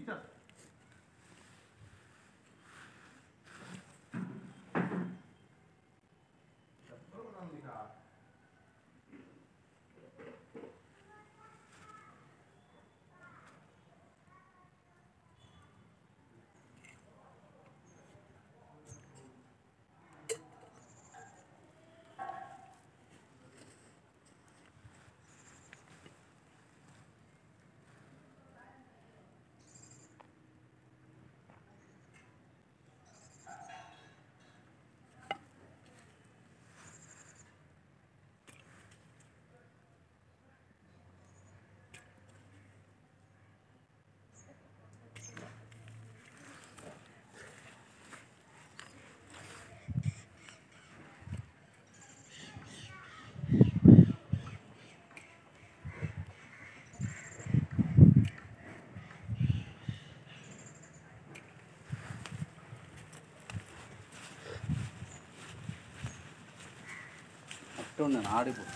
అట్టు నేను ఆడిపో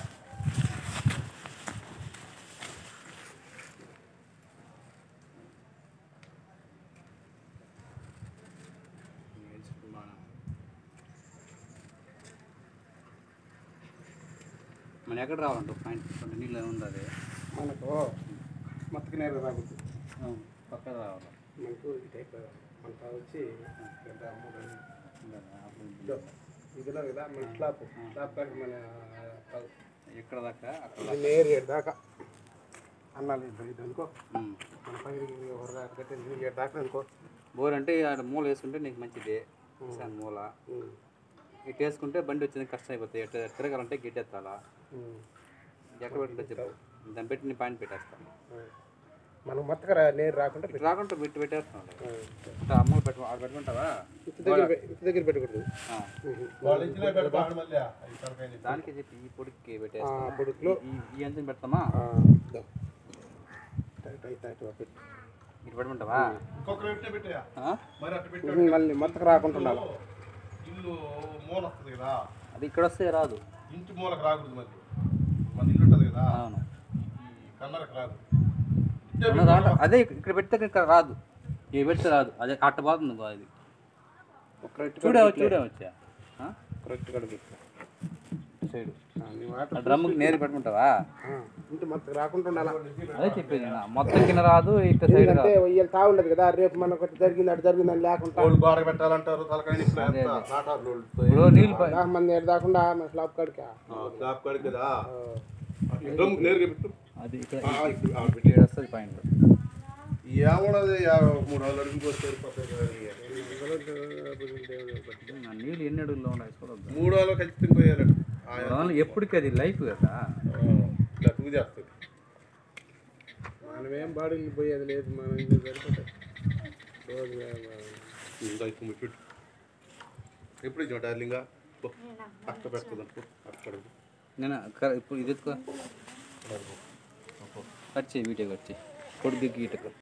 మనం ఎక్కడ రావాలంట పాయింట్ రెండు నీళ్ళు ఉండాలి మనకు మత్తకి నేరు రాకూడదు పక్కన రావాలి మనకు ఈ టైప్ మనకు వచ్చి పెద్ద మూడు ఉండాలి. ఇదిలో కదా మన స్లాబ్ స్లాబ్ కాడికి మన కాదు. ఎక్కడ దాకా అక్కడ ఇది నేరు ఏడు దాకా అన్నాలు ఇది ఇది అనుకో ఉమ్. మన పైన ఒక కట్టి నీళ్ళు ఏడు దాకా అనుకో బోర్ అంటే ఆడ మూల వేసుకుంటే నీకు మంచిది సార్ మూల ఉమ్. ఇటు వేసుకుంటే బండి వచ్చింది కష్టం అయిపోతుంది ఎట్ట తిరగాలంటే గిట్టెత్తాలా ఉమ్. ఎక్కడ పెట్టిందో చెప్పు దాన్ని పెట్టి నేను పాయింట్ పెట్టేస్తాను ఉమ్. మనకు మత్తగా రా- నేరు రాకుండా ఇటు రాకుండా పెట్టి పెట్టేస్తాను ఉమ్. ఇట్లా అమ్మలు పెట్టు ఆడ పెట్టుకుంటావా ఇంటి దగ్గర పె- ఇంటి దగ్గర పెట్టకూడదు ఆ. దానికి చెప్పి ఈ పొడికి ఆ, పెట్టేస్తాను పొడుగులో ఈ- ఈ ఎంత పెడతామా ఆ, ఇదో. టైట్ టైట్ టైట్ గా పెట్టు. ఇటు పెట్టుకుంటావా ఇంకొకరు పెట్టే పెట్టయా ఆ? మరి అట్లా పెట్టి ఇది మళ్ళీ మత్తకు రాకుండా ఉండాలి ఇల్లు మూల వస్తుంది కదా అది ఇక్కడ వస్తే రాదు ఇంటి మూలకు రాకూడదు మరి మన ఇల్లు ఉంటుంది కదా అవును ఈ కన్నరకు రాదు ఉన్న దాంట్లో అదే ఇక్కడ పెడితే ఇక్కడ రాదు ఇవి పెడితే రాదు అదే అట్ట పోతుంది బా ఇది కరెక్ట్ చూడే చూడే వచ్చా కరెక్ట్ గా పెట్టు. సైడ్ ఆ, నీ వాటర్ ఆ డ్రమ్కి నేరు పెట్టుకుంటావా ఆ, ఇంటి మత్తకు రాకుండా ఉండాలి అదే చెప్పేది నేను మొత్తం కింద రాదు ఇట్ట సైడ్ అంటే రాదు ఇవాళ తా ఉండదు కదా రేపు మనకు ఒకటి జరిగింది అటు జరిగింది అని లేకుండా వాళ్ళు గోడ పెట్టాలంటారు తలకాయ నిప్పులు ఎంత నాటారు వాళ్ళు. ఇప్పుడు నీళ్ళు పై- దాకా మంది ఏడు దాకుండా మన స్లాబ్ కాడికి ఆ, స్లాబ్ కాడికి కదా అట్లా డ్రమ్ నేరుగా పెట్టు అది ఇక్కడ ఆ, ఇప్పుడు ఆడ పెట్టు. ఇక్కడ వస్తుంది పాయింట్ ఏమున్నది యాభై మూడు వందలు అడుగులు పోతే సరిపోతాయి కదా ఇక. నా నీళ్ళు ఎన్ని అడుగుల్లో ఉన్నాయి చూడొద్దు మూడు వందలు ఖచ్చితంగా పోయారు దానిలో ఎప్పటికీ అది లైఫ్ కదా ఇట్లా తూగి చేస్తుంది మనమేం బాడీలు పోయేది లేదు మనం ఇది సరిపోతాయి రోజు ఇంకా ఇప్పుడు పెట్టు ఎప్పుడు ఇచ్చిన డార్లింగా అక్క పెడుతుంది అనుకో అక్కడ నేను క- ఇప్పుడు ఇది ఎత్తుకో కట్ చేయి వీటికి వచ్చి పొడికి గీటకు